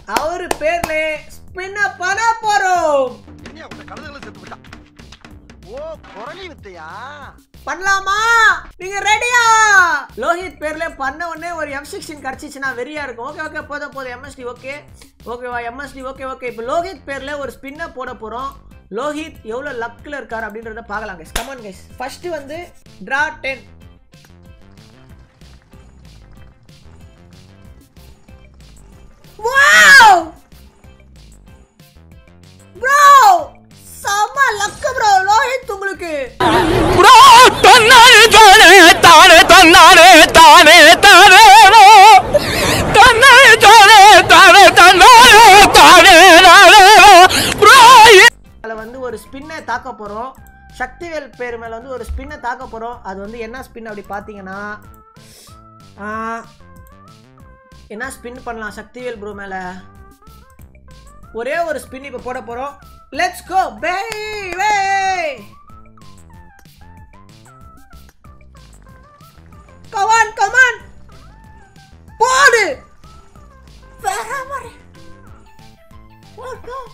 அவரு பேர்ல ஸ்பின்ன பண்ண போறோம் என்ன உங்க கழுதுகளை செத்து விட்டான் ஓ குரலி வித்தையா பண்ணலாமா நீங்க ரெடியா லோஹித் பேர்ல பண்ண உடனே ஒரு எம் சிக்ஸ்டின் கிடைச்சிச்சுன்னா வெறியா இருக்கும் ஓகே ஓகே போதும் போதும் எம்எஸ்டி ஓகே ஓகேவா எம்எஸ்டி ஓகே ஓகே இப்போ லோஹித் பேர்ல ஒரு ஸ்பின்னை போட போறோம் லோஹித் எவ்வளவு லக்ல இருக்காரு அப்படின்றத பார்க்கலாம் கைஸ் கமான் கைஸ் ஃபர்ஸ்ட் வந்து டிரா டென் வாவ் ப்ரோ செம்ம லக்கு ப்ரோ லோஹித் உங்களுக்கு ப்ரோ தன்னானே தானே தானே தன்னானே தானே தானே தன்னானே தானே தானே தன்னானே தானே நானே ப்ரோ அதில் வந்து ஒரு ஸ்பின்னை தாக்க போகிறோம் சக்திவேல் பேர் மேலே வந்து ஒரு ஸ்பின்னை தாக்க போகிறோம் அது வந்து என்ன ஸ்பின் அப்படி பார்த்தீங்கன்னா ஆ, என்ன ஸ்பின் பண்ணலாம் சக்திவேல் ப்ரோ மேலே ஒரே ஒரு ஸ்பின் இப்போ போட போகிறோம் லெட்ஸ் கோ பே வே கமான் கமான் போடு வேற மாதிரி போடு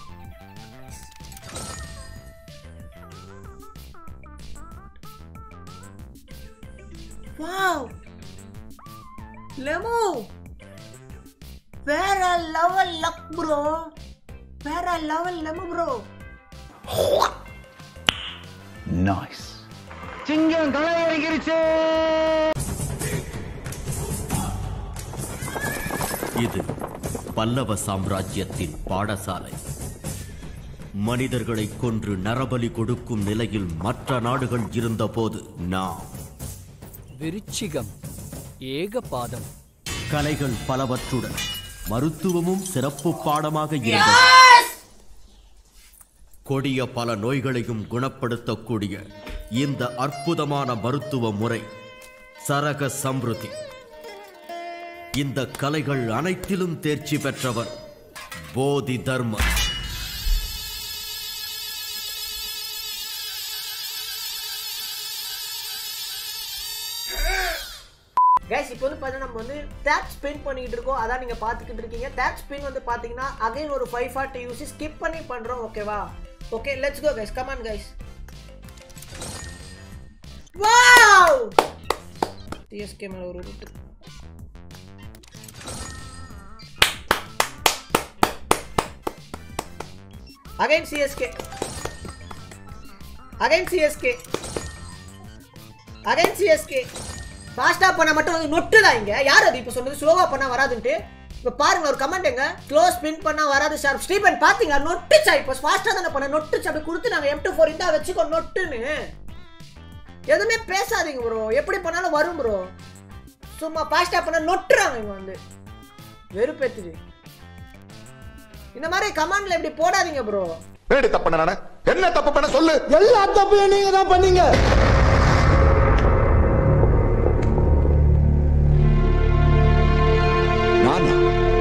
வாவ் லெமு வேற லெவல் லக் ப்ரோ வேற லெவல் லெமு ப்ரோ சிங்கம் களை இறங்கிருச்சு இது பல்லவ சாம்ராஜ்யத்தின் பாடசாலை மனிதர்களை கொன்று நரபலி கொடுக்கும் நிலையில் மற்ற நாடுகள் இருந்தபோது நாம் விருச்சிகம் ஏகபாதம் கலைகள் பலவற்றுடன் மருத்துவமும் சிறப்பு பாடமாக இருந்தது கொடிய பல நோய்களையும் குணப்படுத்தக்கூடிய இந்த அற்புதமான மருத்துவ முறை சரக சம்ருதி இந்த கலைகள் அனைத்திலும் தேர்ச்சி பெற்றவர் போதி தர்மர் கைஸ் இப்போ வந்து பார்த்தீங்கன்னா நம்ம வந்து டேப் ஸ்பின் பண்ணிக்கிட்டு இருக்கோம் அதான் நீங்கள் பார்த்துக்கிட்டு இருக்கீங்க டேப் ஸ்பின் வந்து பார்த்தீங்கன்னா அகைன் ஒரு ஃபைவ் ஃபார்ட்டி யூஸ் ஸ்கிப் பண்ணி பண்ணுறோம் ஓகேவா okay let's go guys come on guys wow TSK மேல ஒரு route again CSK again CSK again CSK ஃபாஸ்டா பண்ண மட்டும் வந்து நொட்டுதான் இங்க யார் அது இப்போ சொன்னது ஸ்லோவா பண்ணா வராதுன்ட்டு இப்போ பாருங்க ஒரு கமெண்ட் எங்க ஸ்லோ ஸ்பின் பண்ணா வராது சார் ஸ்டீபன் பாத்தீங்க நொட்டுச்சா இப்போ ஃபாஸ்டா தானே பண்ண நொட்டுச்சு அப்படி கொடுத்து நாங்க எம் டூ ஃபோர் இந்தா வச்சுக்கோ நொட்டுன்னு எதுவுமே பேசாதீங்க ப்ரோ எப்படி பண்ணாலும் வரும் ப்ரோ சும்மா ஃபாஸ்டா பண்ண நொட்டுறாங்க இங்க வந்து வெறுப்பேத்துது இந்த மாதிரி கமெண்ட்ல இப்படி போடாதீங்க ப்ரோ என்னடி தப்பு பண்ண நானு என்ன தப்பு பண்ண சொல்லு எல்லா தப்பையும் நீங்க தான் பண்ணீங்க நானா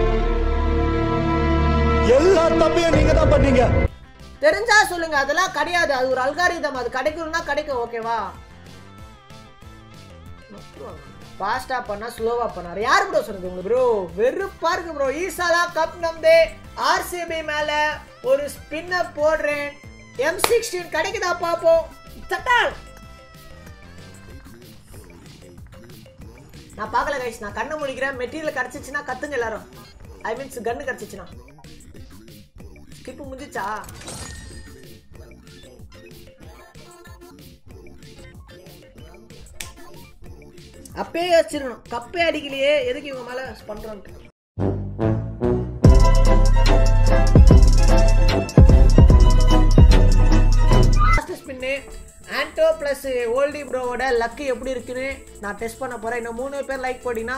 எல்லா தப்பையும் நீங்க தான் பண்ணீங்க தெரிஞ்சா சொல்லுங்க அதெல்லாம் கிடையாது அது ஒரு அல்காரிதம் அது கிடைக்கணும்னா கிடைக்கும் ஓகேவா ஃபாஸ்டா பண்ணா ஸ்லோவா பண்ணாரு யார் ப்ரோ சொன்னது உங்களுக்கு ப்ரோ வெறுப்பா இருக்கு ப்ரோ ஈசாலா கப் நம்பே ஆர்சிபி மேல ஒரு ஸ்பின்ன போடுறேன் எம் சிக்ஸ்டீன் கிடைக்குதா பாப்போம் தட்டால் நான் பார்க்கல கைஸ் நான் கண்ணை முடிக்கிறேன் மெட்டீரியல் கிடைச்சிச்சுன்னா கத்துங்க எல்லாரும் ஐ மீன்ஸ் கன்னு கிடைச்சிச்சுன்னா ஸ்கிப் முடிஞ்சிச்சா அப்பயே வச்சிருக்கணும் கப்பே அடிக்கலையே எதுக்கு இவங்க மேல பண்றோன்ட்டு லாஸ்ட் ஸ்பின்னு ஆன்டோ ப்ளஸ் ஓல்டி ப்ரோவோட லக்கு எப்படி இருக்குன்னு நான் டெஸ்ட் பண்ண போறேன் இன்னும் மூணு பேர் லைக் போட்டீங்கன்னா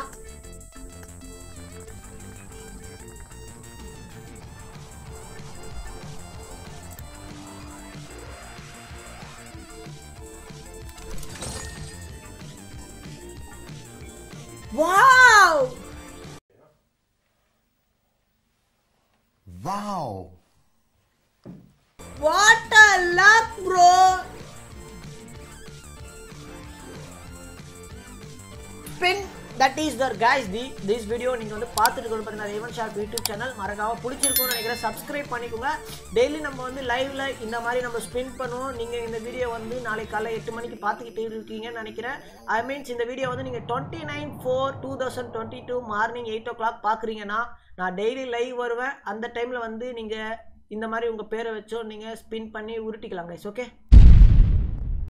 wow wow what a luck bro spin that is தர் guys தி திஸ் வீடியோ நீங்கள் வந்து பார்த்துட்டு கொண்டு பார்த்தீங்கன்னா ரேவன் ஷார்ப் யூடியூப் சேனல் மறக்காம பிடிச்சிருக்கும்னு நினைக்கிறேன் சப்ஸ்கிரைப் பண்ணிக்கோங்க டெய்லி நம்ம வந்து லைவ்ல இந்த மாதிரி நம்ம ஸ்பின் பண்ணுவோம் நீங்கள் இந்த வீடியோ வந்து நாளை காலை எட்டு மணிக்கு பார்த்துக்கிட்டு இருக்கீங்கன்னு நினைக்கிறேன் ஐ மீன்ஸ் இந்த வீடியோ வந்து நீங்கள் twenty nine four two thousand twenty two morning eight o'clock பார்க்குறீங்கன்னா நான் டெய்லி லைவ் வருவேன் அந்த டைமில் வந்து நீங்கள் இந்த மாதிரி உங்கள் பேரை வச்சோ நீங்கள் ஸ்பின் பண்ணி உருட்டிக்கலாம் கைஸ் ஓகே